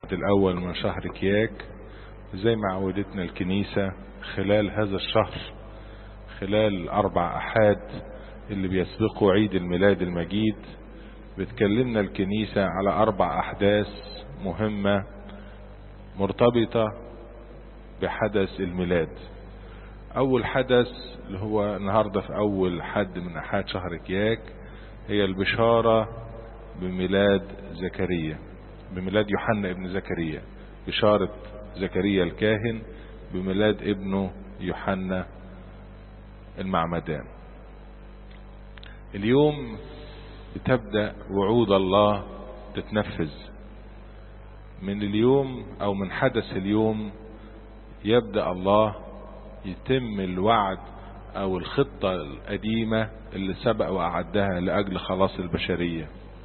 الحد الأول من شهر كياك زي ما عودتنا الكنيسة خلال هذا الشهر خلال أربع أحاد اللي بيسبقوا عيد الميلاد المجيد بتكلمنا الكنيسة على أربع أحداث مهمة مرتبطة بحدث الميلاد أول حدث اللي هو النهاردة في أول حد من أحد شهر كياك هي البشارة بميلاد زكريا بميلاد يوحنا ابن زكريا بشارة زكريا الكاهن بميلاد ابنه يوحنا المعمدان اليوم بتبدأ وعود الله تتنفذ من اليوم او من حدث اليوم يبدأ الله يتم الوعد او الخطة القديمة اللي سبق وأعدها لأجل خلاص البشرية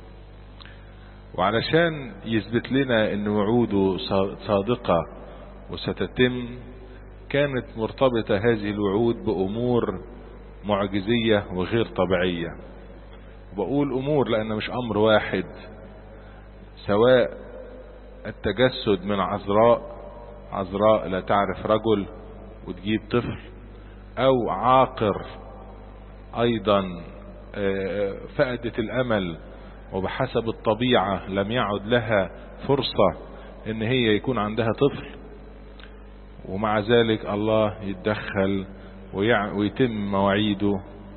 وعلشان يثبت لنا ان وعوده صادقة وستتم كانت مرتبطة هذه الوعود بأمور معجزية وغير طبيعية بقول أمور لأن مش أمر واحد سواء التجسد من عذراء عذراء لا تعرف رجل وتجيب طفل أو عاقر أيضا فقدت الأمل وبحسب الطبيعة لم يعد لها فرصة ان هي يكون عندها طفل ومع ذلك الله يتدخل ويتم مواعيده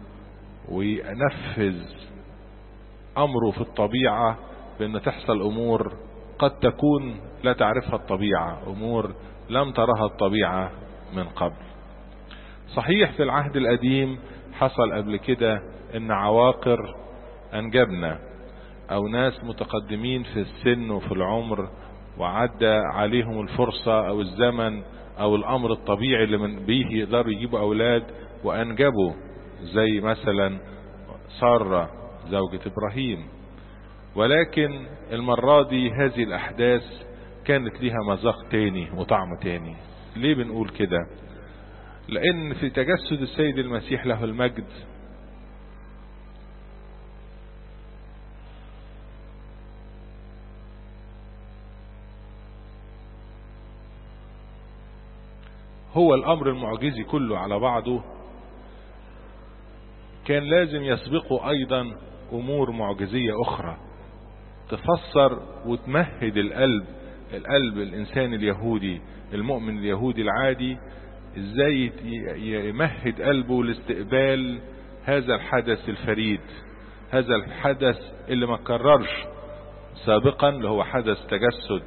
وينفذ امره في الطبيعة بان تحصل امور قد تكون لا تعرفها الطبيعة امور لم ترها الطبيعة من قبل صحيح في العهد القديم حصل قبل كده ان عواقر انجبنا او ناس متقدمين في السن وفي العمر وعدى عليهم الفرصة او الزمن او الامر الطبيعي اللي من بيه يقدروا يجيبوا اولاد وانجبوا زي مثلا سارة زوجة ابراهيم ولكن المرة دي هذه الاحداث كانت لها مذاق تاني وطعم تاني ليه بنقول كده لان في تجسد السيد المسيح له المجد هو الامر المعجزي كله على بعضه كان لازم يسبقه ايضا امور معجزية اخرى تفسر وتمهد القلب القلب الانسان اليهودي المؤمن اليهودي العادي ازاي يمهد قلبه لاستقبال هذا الحدث الفريد هذا الحدث اللي ما كررش سابقا اللي هو حدث تجسد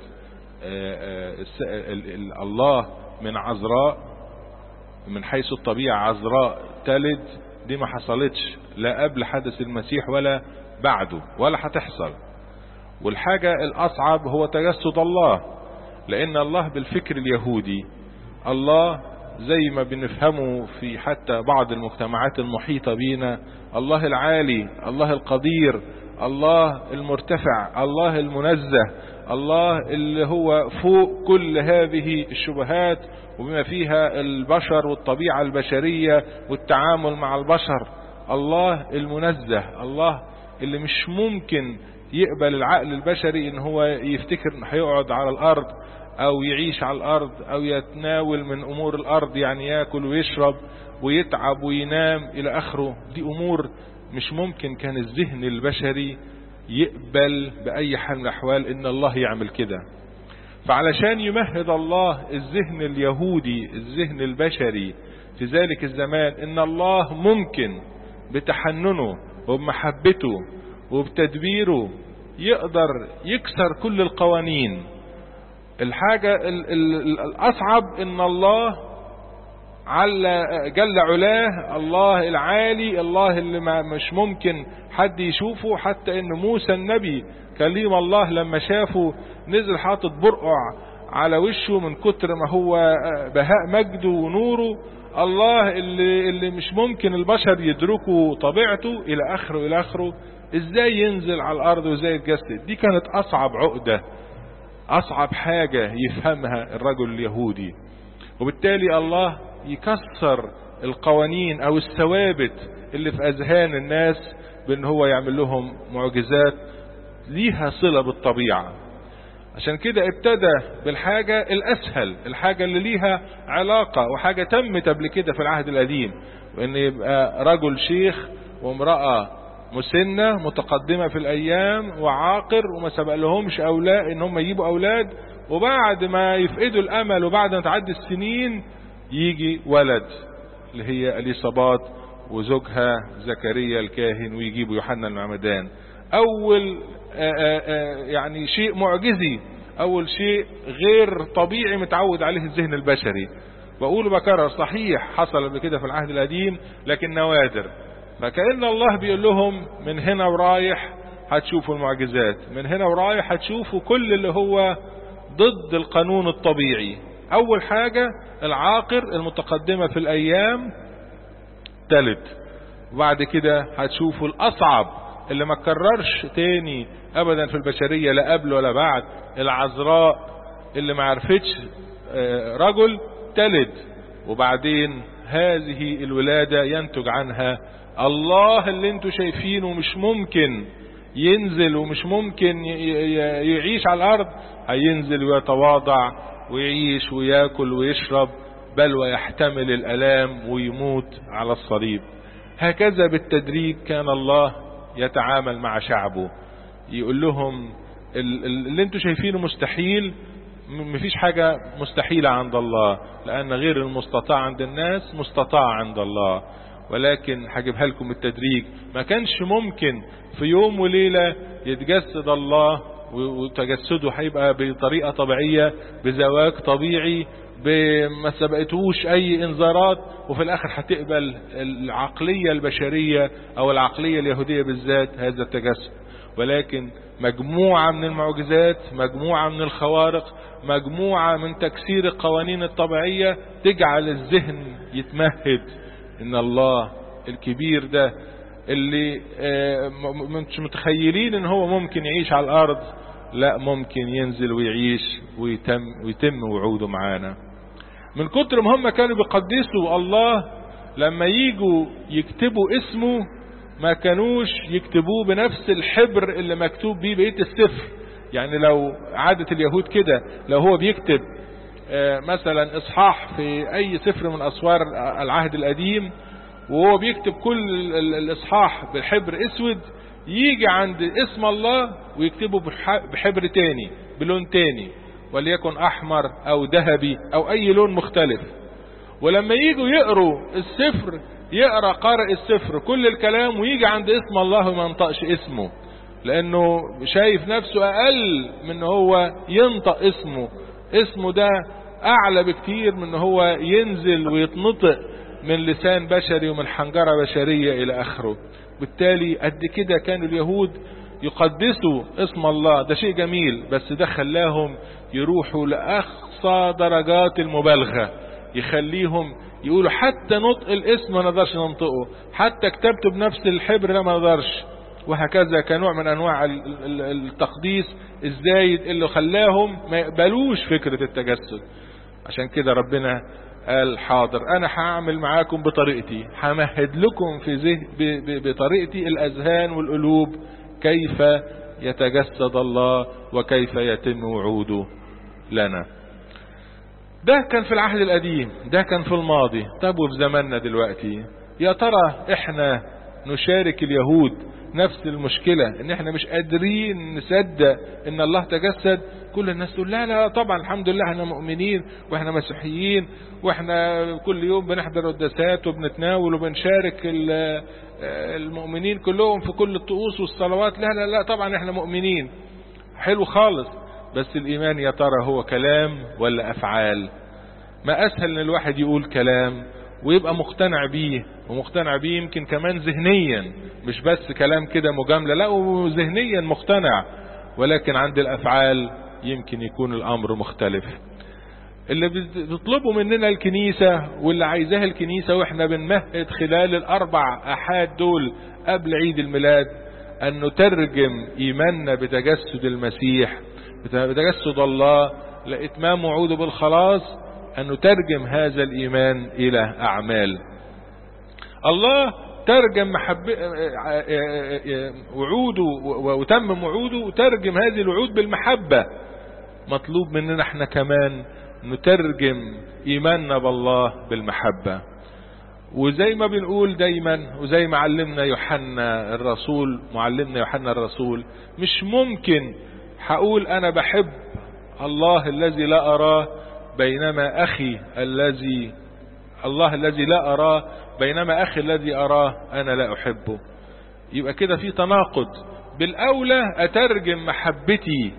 الله من عذراء من حيث الطبيعة عذراء تلد دي ما حصلتش لا قبل حدث المسيح ولا بعده ولا هتحصل والحاجة الأصعب هو تجسد الله لأن الله بالفكر اليهودي الله زي ما بنفهمه في حتى بعض المجتمعات المحيطة بينا الله العالي الله القدير الله المرتفع الله المنزه الله اللي هو فوق كل هذه الشبهات وبما فيها البشر والطبيعة البشرية والتعامل مع البشر الله المنزه الله اللي مش ممكن يقبل العقل البشري ان هو يفتكر انه هيقعد على الارض او يعيش على الارض او يتناول من امور الارض يعني ياكل ويشرب ويتعب وينام الى اخره دي امور مش ممكن كان الذهن البشري يقبل بأي حال من الأحوال إن الله يعمل كده فعلشان يمهد الله الذهن اليهودي الذهن البشري في ذلك الزمان إن الله ممكن بتحننه وبمحبته وبتدبيره يقدر يكسر كل القوانين الحاجة الأصعب إن الله عل جل علاه الله العالي الله اللي ما مش ممكن حد يشوفه حتى ان موسى النبي كليم الله لما شافه نزل حاطط برقع على وشه من كتر ما هو بهاء مجده ونوره الله اللي, اللي مش ممكن البشر يدركوا طبيعته الى اخره الى اخره ازاي ينزل على الارض وازاي يتجسد دي كانت اصعب عقدة اصعب حاجة يفهمها الرجل اليهودي وبالتالي الله يكسر القوانين او الثوابت اللي في اذهان الناس بان هو يعمل لهم معجزات ليها صلة بالطبيعة عشان كده ابتدى بالحاجة الأسهل الحاجة اللي ليها علاقة وحاجة تمت قبل كده في العهد القديم وإن يبقى رجل شيخ وامرأة مسنة متقدمة في الأيام وعاقر وما سبق لهمش أولاد إن هم يجيبوا أولاد وبعد ما يفقدوا الأمل وبعد ما تعدي السنين يجي ولد اللي هي اليصابات وزوجها زكريا الكاهن ويجيبوا يوحنا المعمدان اول آآ آآ يعني شيء معجزي اول شيء غير طبيعي متعود عليه الذهن البشري بقول بكرر صحيح حصل قبل كده في العهد القديم لكن نوادر فكأن الله بيقول لهم من هنا ورايح هتشوفوا المعجزات من هنا ورايح هتشوفوا كل اللي هو ضد القانون الطبيعي اول حاجة العاقر المتقدمة في الايام تلت وبعد كده هتشوفوا الاصعب اللي ما تكررش تاني ابدا في البشرية لا قبل ولا بعد العذراء اللي ما عرفتش رجل تلد وبعدين هذه الولادة ينتج عنها الله اللي انتوا شايفينه مش ممكن ينزل ومش ممكن يعيش على الارض هينزل ويتواضع ويعيش وياكل ويشرب بل ويحتمل الالام ويموت على الصليب هكذا بالتدريج كان الله يتعامل مع شعبه يقول لهم اللي انتوا شايفينه مستحيل مفيش حاجة مستحيلة عند الله لأن غير المستطاع عند الناس مستطاع عند الله ولكن هجيبها لكم بالتدريج ما كانش ممكن في يوم وليلة يتجسد الله وتجسده هيبقى بطريقة طبيعية بزواج طبيعي ما سبقتهوش اي انذارات وفي الاخر هتقبل العقلية البشرية او العقلية اليهودية بالذات هذا التجسد ولكن مجموعة من المعجزات مجموعة من الخوارق مجموعة من تكسير القوانين الطبيعية تجعل الذهن يتمهد ان الله الكبير ده اللي مش متخيلين ان هو ممكن يعيش على الارض لا ممكن ينزل ويعيش ويتم, ويتم وعوده معانا من كتر ما هم كانوا بيقدسوا الله لما يجوا يكتبوا اسمه ما كانوش يكتبوه بنفس الحبر اللي مكتوب بيه بقية السفر يعني لو عادة اليهود كده لو هو بيكتب مثلا اصحاح في اي سفر من اسوار العهد القديم وهو بيكتب كل الاصحاح بالحبر اسود يجي عند اسم الله ويكتبه بحبر تاني بلون تاني وليكن احمر او ذهبي او اي لون مختلف ولما يجوا يقروا السفر يقرا قارئ السفر كل الكلام ويجي عند اسم الله وما ينطقش اسمه لانه شايف نفسه اقل من هو ينطق اسمه اسمه ده اعلى بكتير من هو ينزل ويتنطق من لسان بشري ومن حنجرة بشرية الى اخره بالتالي قد كده كانوا اليهود يقدسوا اسم الله ده شيء جميل بس ده خلاهم يروحوا لأقصى درجات المبالغة يخليهم يقولوا حتى نطق الاسم ما نقدرش ننطقه حتى كتابته بنفس الحبر لا ما نقدرش وهكذا كنوع من انواع التقديس الزايد اللي خلاهم ما يقبلوش فكرة التجسد عشان كده ربنا قال حاضر انا هعمل معاكم بطريقتي همهد لكم في ذهن بطريقتي الاذهان والقلوب كيف يتجسد الله وكيف يتم وعوده لنا ده كان في العهد القديم ده كان في الماضي طب وفي زماننا دلوقتي يا ترى احنا نشارك اليهود نفس المشكلة ان احنا مش قادرين نصدق ان الله تجسد كل الناس تقول لا لا طبعا الحمد لله احنا مؤمنين واحنا مسيحيين واحنا كل يوم بنحضر قداسات وبنتناول وبنشارك المؤمنين كلهم في كل الطقوس والصلوات لا لا لا طبعا احنا مؤمنين حلو خالص بس الايمان يا ترى هو كلام ولا افعال ما اسهل ان الواحد يقول كلام ويبقى مقتنع بيه ومقتنع بيه يمكن كمان ذهنيا مش بس كلام كده مجاملة لا وذهنيا مقتنع ولكن عند الافعال يمكن يكون الامر مختلف اللي بتطلبه مننا الكنيسة واللي عايزاه الكنيسة واحنا بنمهد خلال الاربع احاد دول قبل عيد الميلاد ان نترجم ايماننا بتجسد المسيح بتجسد الله لاتمام وعوده بالخلاص ان نترجم هذا الايمان الى اعمال الله ترجم محب وعوده وتمم وعوده وترجم هذه الوعود بالمحبة مطلوب مننا احنا كمان نترجم ايماننا بالله بالمحبة وزي ما بنقول دايما وزي ما علمنا يوحنا الرسول معلمنا يوحنا الرسول مش ممكن هقول انا بحب الله الذي لا اراه بينما اخي الذي الله الذي لا اراه بينما اخي الذي اراه انا لا احبه يبقى كده في تناقض بالاولى اترجم محبتي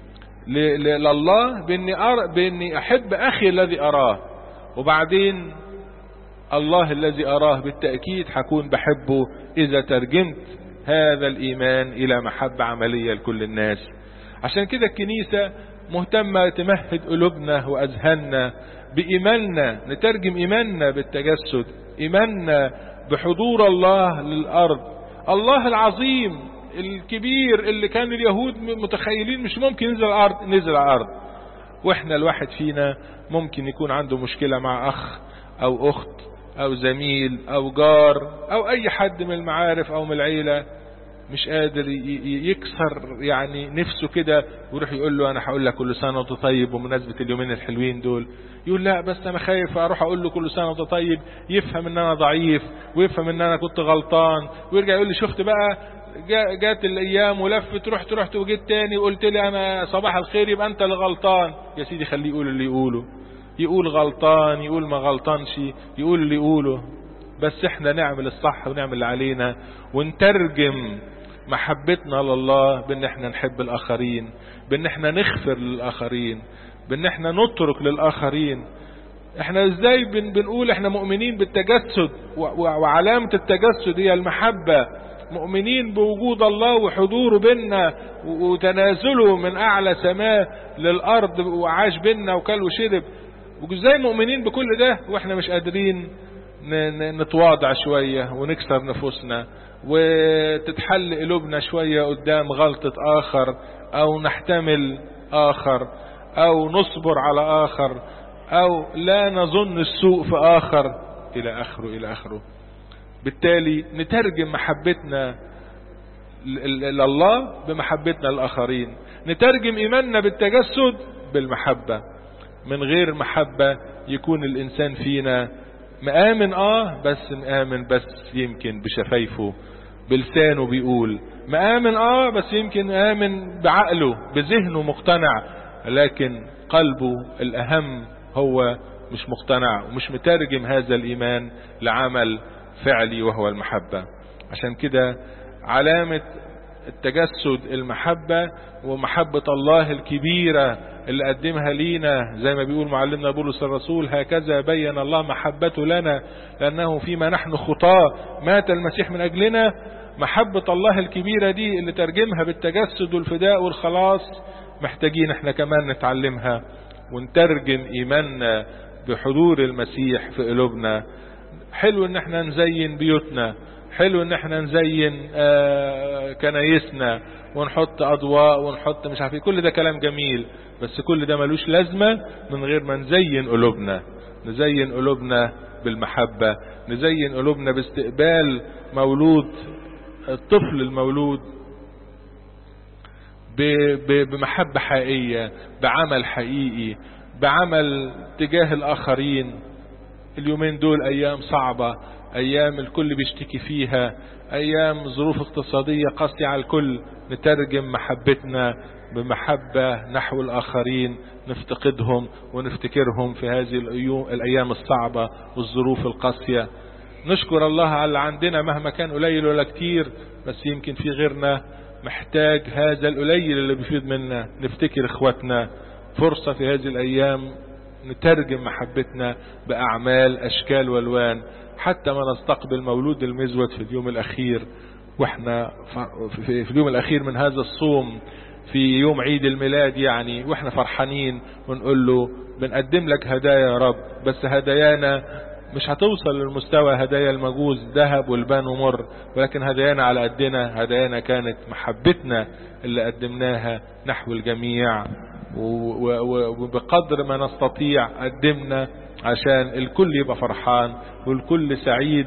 لله باني أر... باني احب اخي الذي اراه وبعدين الله الذي اراه بالتاكيد حكون بحبه اذا ترجمت هذا الايمان الى محبه عمليه لكل الناس عشان كده الكنيسه مهتمه تمهد قلوبنا واذهاننا بايماننا نترجم ايماننا بالتجسد ايماننا بحضور الله للارض الله العظيم الكبير اللي كان اليهود متخيلين مش ممكن ينزل الارض نزل على الارض واحنا الواحد فينا ممكن يكون عنده مشكلة مع اخ او اخت او زميل او جار او اي حد من المعارف او من العيلة مش قادر يكسر يعني نفسه كده ويروح يقول له انا هقول لك كل سنه وانت طيب بمناسبه اليومين الحلوين دول يقول لا بس انا خايف اروح اقول له كل سنه وانت طيب يفهم ان انا ضعيف ويفهم ان انا كنت غلطان ويرجع يقول لي شفت بقى جات الايام ولفت رحت رحت وجيت تاني وقلت لي انا صباح الخير يبقى انت اللي غلطان يا سيدي خليه يقول اللي يقوله يقول غلطان يقول ما غلطانش يقول اللي يقوله بس احنا نعمل الصح ونعمل اللي علينا ونترجم محبتنا لله بان احنا نحب الاخرين بان احنا نغفر للاخرين بان احنا نترك للاخرين احنا ازاي بن بنقول احنا مؤمنين بالتجسد وعلامة التجسد هي المحبة مؤمنين بوجود الله وحضوره بينا وتنازله من اعلى سماء للارض وعاش بينا وكل وشرب وازاي مؤمنين بكل ده واحنا مش قادرين نتواضع شوية ونكسر نفوسنا وتتحل قلوبنا شوية قدام غلطة آخر أو نحتمل آخر أو نصبر على آخر أو لا نظن السوء في آخر إلى آخره إلى آخره بالتالي نترجم محبتنا لله بمحبتنا للآخرين نترجم إيماننا بالتجسد بالمحبة من غير محبة يكون الإنسان فينا مآمن آه بس مآمن بس يمكن بشفايفه بلسانه بيقول مآمن آه بس يمكن آمن بعقله بذهنه مقتنع لكن قلبه الأهم هو مش مقتنع ومش مترجم هذا الإيمان لعمل فعلي وهو المحبة عشان كده علامة التجسد المحبة ومحبة الله الكبيرة اللي قدمها لينا زي ما بيقول معلمنا بولس الرسول هكذا بين الله محبته لنا لأنه فيما نحن خطاة مات المسيح من أجلنا محبة الله الكبيرة دي اللي ترجمها بالتجسد والفداء والخلاص محتاجين احنا كمان نتعلمها ونترجم إيماننا بحضور المسيح في قلوبنا حلو ان احنا نزين بيوتنا حلو ان احنا نزين آه كنايسنا ونحط اضواء ونحط مش عارف كل ده كلام جميل بس كل ده ملوش لازمة من غير ما نزين قلوبنا نزين قلوبنا بالمحبة نزين قلوبنا باستقبال مولود الطفل المولود بمحبة حقيقية بعمل حقيقي بعمل تجاه الآخرين اليومين دول أيام صعبة أيام الكل بيشتكي فيها أيام ظروف اقتصادية قاسية على الكل نترجم محبتنا بمحبة نحو الآخرين نفتقدهم ونفتكرهم في هذه الأيام الصعبة والظروف القاسية نشكر الله على اللي عندنا مهما كان قليل ولا كتير بس يمكن في غيرنا محتاج هذا القليل اللي بيفيد منا نفتكر اخواتنا فرصة في هذه الأيام نترجم محبتنا بأعمال أشكال والوان حتى ما نستقبل مولود المزود في اليوم الأخير واحنا في اليوم الأخير من هذا الصوم في يوم عيد الميلاد يعني واحنا فرحانين ونقول له بنقدم لك هدايا يا رب بس هدايانا مش هتوصل للمستوى هدايا المجوز ذهب والبان ومر ولكن هدايانا على قدنا هدايانا كانت محبتنا اللي قدمناها نحو الجميع وبقدر ما نستطيع قدمنا عشان الكل يبقى فرحان والكل سعيد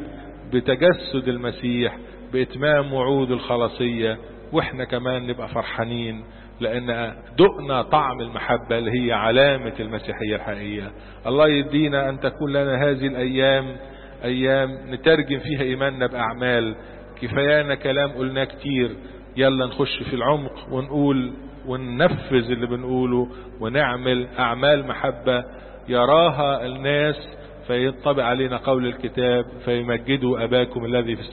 بتجسد المسيح بإتمام وعود الخلاصية واحنا كمان نبقى فرحانين لأن دقنا طعم المحبة اللي هي علامة المسيحية الحقيقية الله يدينا أن تكون لنا هذه الأيام أيام نترجم فيها إيماننا بأعمال كفايانا كلام قلناه كتير يلا نخش في العمق ونقول وننفذ اللي بنقوله ونعمل أعمال محبة يراها الناس فينطبق علينا قول الكتاب فيمجدوا أباكم الذي في